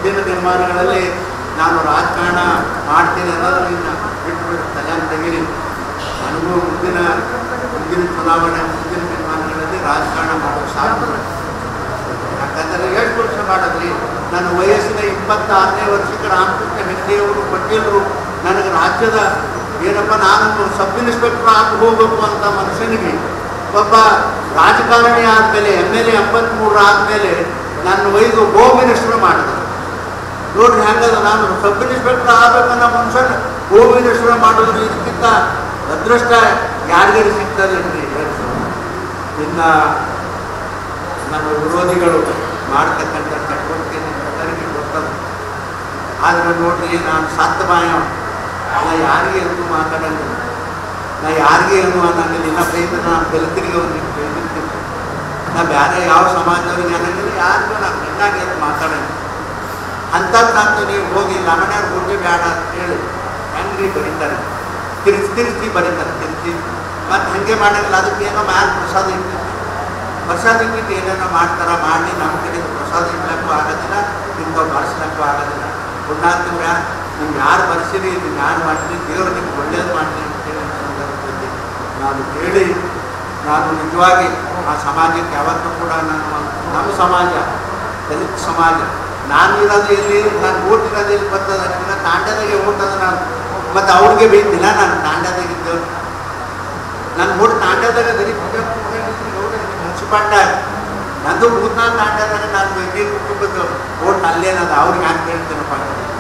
ಮುಂದಿನ ದಿನಮಾನಗಳಲ್ಲಿ ನಾನು ರಾಜಕಾರಣ ಮಾಡ್ತೀನಿ ಅನ್ನೋದ್ರಿಂದ ಬಿಟ್ಬಿಟ್ಟು ತಲೆ ತೆಗೀರಿ ನನಗೂ ಮುಂದಿನ ಮುಂದಿನ ಚುನಾವಣೆ ಮುಂದಿನ ದಿನಮಾನಗಳಲ್ಲಿ ರಾಜಕಾರಣ ಮಾಡೋದು ಸಾಕು ಯಾಕಂದರೆ ಎಷ್ಟು ವರ್ಷ ಮಾಡಿದ್ರಿ ನನ್ನ ವಯಸ್ಸಿನ ಇಪ್ಪತ್ತಾರನೇ ವರ್ಷಕ್ಕೆ ರಾಮಕೃಷ್ಣ ಹೆಗ್ಡೆಯವರು ಪಟೇಲರು ನನಗೆ ರಾಜ್ಯದ ಏನಪ್ಪ ನಾನು ಸಬ್ ಇನ್ಸ್ಪೆಕ್ಟರ್ ಆಗಿ ಹೋಗ್ಬೇಕು ಅಂತ ಮನುಷ್ಯನಿಗೆ ಒಬ್ಬ ರಾಜಕಾರಣಿ ಆದಮೇಲೆ ಎಮ್ ಎಲ್ ಎ ಎಂಬತ್ತ್ಮೂರು ಆದಮೇಲೆ ನನ್ನ ವಯಸ್ಸು ಹೋಮ್ ಮಿನಿಸ್ಟರ್ ಮಾಡಿದ್ರು ನೋಡ್ರಿ ಹೆಂಗದ ನಾನು ಸಬ್ ಇನ್ಸ್ಪೆಕ್ಟರ್ ಆಗ್ಬೇಕನ್ನೋ ಮನುಷ್ಯನ ಹೋಮ್ ಮಿನಿಸ್ಟರ್ ಮಾಡೋದು ಇದಕ್ಕಿಂತ ಅದೃಷ್ಟ ಯಾರಿಗಾರು ಸಿಗ್ತದೆ ಇನ್ನು ನಮ್ಮ ವಿರೋಧಿಗಳು ಮಾಡ್ತಕ್ಕಂಥ ಚಟುವಟಿಕೆ ಎಲ್ಲರಿಗೂ ಗೊತ್ತದ ಆದರೆ ನೋಡ್ರಿ ನಾನು ಸತ್ತ ಬಾಯ ನಾ ಯಾರಿಗೆ ಏನು ಮಾತಾಡಂಗಿಲ್ಲ ನಾ ಯಾರಿಗೆ ಏನು ಅನ್ನಂಗಿಲ್ಲ ಇನ್ನ ಬೈದ್ರೆ ನಾನು ದಲಿತರಿಗೆ ಅವ್ರಿಗೆ ಬೈದಿರ್ತೀನಿ ನಾ ಬೇರೆ ಯಾವ ಸಮಾಜದವ್ರಿಗೆ ಅನ್ನಂಗಿಲ್ಲ ಯಾರಿಗೂ ನಾನು ಚೆನ್ನಾಗಿ ಏನು ಮಾತಾಡಂಗಿಲ್ಲ ಅಂಥದ್ದು ನಾನು ನೀವು ಹೋಗಿ ಲಮಣ್ಯಾರ ಗುಡ್ಡೆ ಬೇಡ ಅಂತ ಹೇಳಿ ಹೆಂಗ್ರಿ ಬರೀತಾರೆ ತಿರ್ಸಿ ತಿರ್ಸಿ ಬರೀತಾರೆ ತಿರ್ಸಿ ಮತ್ತು ಹಾಗೆ ಮಾಡಂಗಿಲ್ಲ ಅದಕ್ಕೆ ಏನೋ ಮ್ಯಾಲ ಪ್ರಸಾದ ಇರ್ತೈತಿ ಪ್ರಸಾದ ಇಟ್ಟಿಟ್ಟು ಏನೇನೋ ಮಾಡ್ತಾರ ಮಾಡಿ ನಮ್ಮ ಕಡೆ ಪ್ರಸಾದ ಇಡ್ಲಕ್ಕೂ ಆಗೋದಿಲ್ಲ ನಿಮ್ಗೆ ಬಳಸ್ಲಕ್ಕೂ ಆಗೋದಿಲ್ಲ ಪುಣ್ಯಾತ್ಮರ ನೀವು ಯಾರು ಬರ್ಸಿರಿ ನೀವು ಯಾರು ಮಾಡ್ತೀರಿ ದೇವರು ನಿಮ್ಗೆ ಒಳ್ಳೇದು ಮಾಡ್ತೀನಿ ಅಂತ ಹೇಳಿ ಸಂದರ್ಭದಲ್ಲಿ ನಾನು ಹೇಳಿ ನಾನು ನಿಜವಾಗಿ ಆ ಸಮಾಜಕ್ಕೆ ಯಾವತ್ತೂ ಕೂಡ ನಾನು ನಮ್ಮ ಸಮಾಜ ದಲಿತ ಸಮಾಜ ನಾನು ಇರೋದು ಎಲ್ಲಿ ನಾನು ಓಟ್ ಇರೋದು ಎಲ್ಲಿ ಬರ್ತದೆ ನನಗೆ ತಾಂಡ್ಯದಾಗೆ ಓಟದ ನಾನು ಮತ್ತು ಅವ್ರಿಗೆ ಬೇಕಿಲ್ಲ ನಾನು ತಾಂಡ್ಯದಾಗ ಇದ್ದವ್ರು ನಾನು ಓಟ್ ತಾಂಡ್ಯದಾಗ ದಲಿತ ಮುನ್ಸಿಪಾಲ್ಟ್ಯಾಗ ನಂದು ಮೂರ್ನಾಲ್ಕು ತಾಂಡ್ಯದಾಗ ನಾನು ಬೆಂಕಿ ಕುಟುಂಬದ ಓಟ್ ಅಲ್ಲೇನದ ಅವ್ರಿಗೆ ಹ್ಯಾಂಗೆ ಹೇಳ್ತೀನಪ್ಪ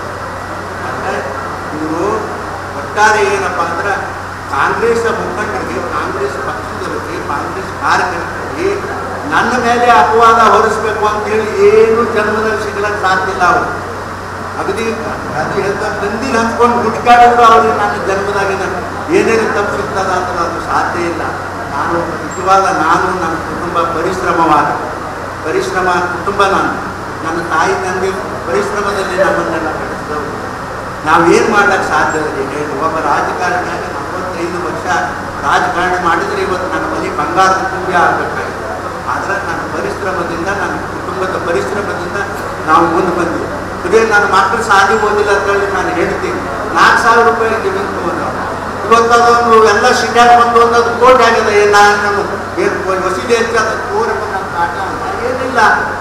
ಅಂದರೆ ಇವರು ಒಟ್ಟಾರೆ ಏನಪ್ಪ ಅಂದ್ರೆ ಕಾಂಗ್ರೆಸ್ ಮುಖಂಡರಿಗೆ ಕಾಂಗ್ರೆಸ್ ಪಕ್ಷದವರಿಗೆ ಕಾಂಗ್ರೆಸ್ ಕಾರ್ಯಕರ್ತರಿಗೆ ನನ್ನ ಮೇಲೆ ಅಪವಾದ ಹೊರಿಸ್ಬೇಕು ಅಂತೇಳಿ ಏನು ಜನ್ಮದಲ್ಲಿ ಸಿಗ್ಲಕ್ಕೆ ಸಾಧ್ಯ ಇಲ್ಲ ಅವರು ಅಗದಿ ಅದು ಹೇಳ್ತಾರೆ ನಂದಿನ ಹಂಚ್ಕೊಂಡು ಹುಡುಕಾಡಿದ್ರು ಅವ್ರಿಗೆ ನನ್ನ ಜನ್ಮದಾಗಿನ ಏನೇನು ತಪ್ಪು ಸಿಗ್ತದ ಅಂತ ಅದು ಸಾಧ್ಯ ಇಲ್ಲ ನಾನು ನಿಜವಾದ ನಾನು ನನ್ನ ಕುಟುಂಬ ಪರಿಶ್ರಮವಾದ ಪರಿಶ್ರಮ ಕುಟುಂಬ ನಾನು ನನ್ನ ತಾಯಿ ತಂದೆ ಪರಿಶ್ರಮದಲ್ಲಿ ನಮ್ಮನ್ನೆಲ್ಲ ಬೆಳೆಸಿದವರು ನಾವೇನು ಮಾಡ್ಲಿಕ್ಕೆ ಸಾಧ್ಯ ಇದೆ ಹೇಳಿ ಒಬ್ಬ ರಾಜಕಾರಣಿಯಾಗಿ ನಲವತ್ತೈದು ವರ್ಷ ರಾಜಕಾರಣ ಮಾಡಿದರೆ ಇವತ್ತು ನನ್ನ ಮನೆ ಬಂಗಾರದ ತುಂಬಿ ಆಗಬೇಕಾಗಿತ್ತು ಆದರೆ ನನ್ನ ಪರಿಶ್ರಮದಿಂದ ನನ್ನ ಕುಟುಂಬದ ಪರಿಶ್ರಮದಿಂದ ನಾವು ಮುಂದೆ ಬಂದ್ವಿ ಇದೇ ನನ್ನ ಮಕ್ಕಳು ಸಾಲಿ ಓದಿಲ್ಲ ಅಂತ ಹೇಳಿ ನಾನು ಹೇಳ್ತೀನಿ ನಾಲ್ಕು ಸಾವಿರ ರೂಪಾಯಿ ಜಮೀನು ತಗೊಂಡವ ಇವತ್ತು ಅದೊಂದು ಎಲ್ಲ ಸಿಟ್ಯಾಗ ಬಂದು ಒಂದು ಕೋಟಿ ಆಗಿದೆ ಏನು ನಾನು ಏನು ವಸೀಲಿ ಹೆಚ್ಚಾದ ಕೋರಪ್ಪ ನನ್ನ ಕಾಟ ಅಂತ ಏನಿಲ್ಲ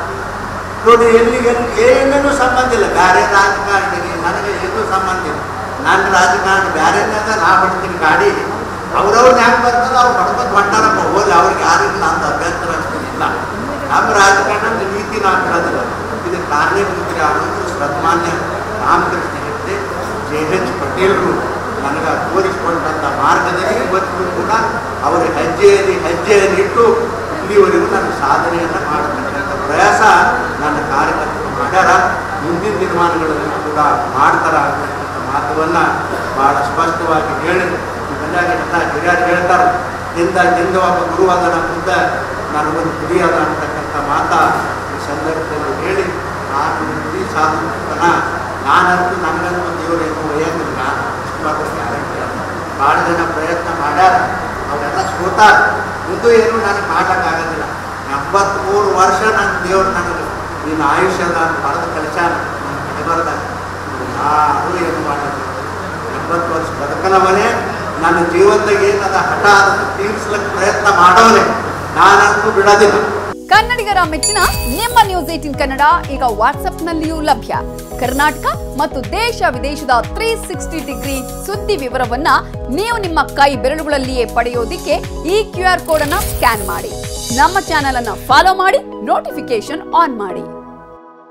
ನೋಡಿ ಎಲ್ಲಿ ಎಲ್ಲಿ ಏನೇನು ಸಂಬಂಧ ಇಲ್ಲ ಬೇರೆ ರಾಜಕಾರಣಿಗೆ ನನಗೆ ಏನೂ ಸಂಬಂಧ ಇಲ್ಲ ನನ್ನ ರಾಜಕಾರಣ ಬೇರೆನಾಗ ನಾ ಹೊಡ್ತೀನಿ ಗಾಡಿ ಅವ್ರವ್ರು ಹ್ಯಾಂಗೆ ಬರ್ತದ ಅವ್ರು ಹೊಡ್ಕೊಂಡು ಹೊಂಟಾರಪ್ಪ ಹೋಗಿ ಅವ್ರಿಗೆ ಯಾರಿಲ್ಲ ಅಂತ ಅಭ್ಯಂತರ ಇಲ್ಲ ನಮ್ಮ ರಾಜಕಾರಣ ಅಂದ್ರೆ ನೀತಿ ನಾವು ಬಿಡೋದಿಲ್ಲ ಇದು ಕಾರ್ಯಮಂತ್ರಿ ಆನಂತರ ಸನ್ಮಾನ್ಯ ರಾಮಕೃಷ್ಣ ಹೆಗ್ಡೆ ಜೆ ಎಚ್ ಪಟೇಲರು ನನಗೆ ತೋರಿಸಿಕೊಂಡಂಥ ಮಾರ್ಗದಲ್ಲಿ ಇವತ್ತು ಕೂಡ ಅವರ ಹೆಜ್ಜೆಯಲ್ಲಿ ಹೆಜ್ಜೆಯನ್ನು ಇಟ್ಟು ಇಲ್ಲಿವರೆಗೂ ನನ್ನ ಸಾಧನೆಯನ್ನು ಮಾಡತಕ್ಕಂಥ ಪ್ರಯಾಸ ನನ್ನ ಕಾರ್ಯಕರ್ತರು ಮಾಡ್ಯಾರ ಮುಂದಿನ ನಿರ್ಮಾಣಗಳಲ್ಲಿ ಕೂಡ ಮಾಡ್ತಾರ ಅಂತಕ್ಕಂಥ ಮಾತುವನ್ನು ಭಾಳ ಸ್ಪಷ್ಟವಾಗಿ ಹೇಳಿ ಇವೆಲ್ಲ ಎಲ್ಲ ಹಿರಿಯರು ಹೇಳ್ತಾರೆ ನಿಂದ ನಿಂದ ಒಬ್ಬ ಗುರುವಾದ ನಮ್ಮ ಮುಂದೆ ನನಗೊಂದು ಗುರಿಯಾದ ಅಂತಕ್ಕಂಥ ಮಾತ ಈ ಸಂದರ್ಭದಲ್ಲಿ ಹೇಳಿ ನಾನು ಗುರಿ ಸಾಧನ ನಾನಂತೂ ನನಗಂತೂ ದೇವರು ಏನು ಒಯ್ಯೋದಿಲ್ಲ ಇಷ್ಟು ಮಾತ್ರ ಗ್ಯಾರಂಟಿ ಭಾಳ ಜನ ಪ್ರಯತ್ನ ಮಾಡ್ಯಾರ ಅವರೆಲ್ಲ ಸೋತಾರ ಮುಂದೆ ಏನು ನನಗೆ ಮಾಡೋಕ್ಕಾಗೋದಿಲ್ಲ ಎಂಬತ್ತ್ಮೂರು ವರ್ಷ ನನ್ನ ದೇವ್ರು ನನಗೆ ನಿನ್ನ ಆಯುಷ್ಯದ ಬರೆದು ಕಳಿಸ್ಯಾನ ನನ್ನ ಕಡೆಬರ್ದ ಯಾರು ಏನು ಮಾಡೋದು ಎಂಬತ್ತು ವರ್ಷ ಬದುಕನವನೇ ನನ್ನ ಜೀವನದಾಗ ಏನದ ಹಠ ಅದನ್ನು ತೀರಿಸ್ಲಿಕ್ಕೆ ಪ್ರಯತ್ನ ಮಾಡೋನೆ ನಾನಂತೂ ಬಿಡೋದಿಲ್ಲ ಕನ್ನಡಿಗರ ಮೆಚ್ಚಿನ ನಿಮ್ಮ ನ್ಯೂಸ್ ಏಟಿನ್ ಕನ್ನಡ ಈಗ ವಾಟ್ಸ್ಆಪ್ನಲ್ಲಿಯೂ ಲಭ್ಯ ಕರ್ನಾಟಕ ಮತ್ತು ದೇಶ ವಿದೇಶದ ತ್ರೀ ಸಿಕ್ಸ್ಟಿ ಡಿಗ್ರಿ ಸುದ್ದಿ ವಿವರವನ್ನ ನೀವು ನಿಮ್ಮ ಕೈ ಬೆರಳುಗಳಲ್ಲಿಯೇ ಪಡೆಯೋದಿಕ್ಕೆ ಈ ಕ್ಯೂ ಆರ್ ಕೋಡ್ ಅನ್ನ ಸ್ಕ್ಯಾನ್ ಮಾಡಿ ನಮ್ಮ ಚಾನೆಲ್ ಅನ್ನ ಫಾಲೋ ಮಾಡಿ ನೋಟಿಫಿಕೇಶನ್ ಆನ್ ಮಾಡಿ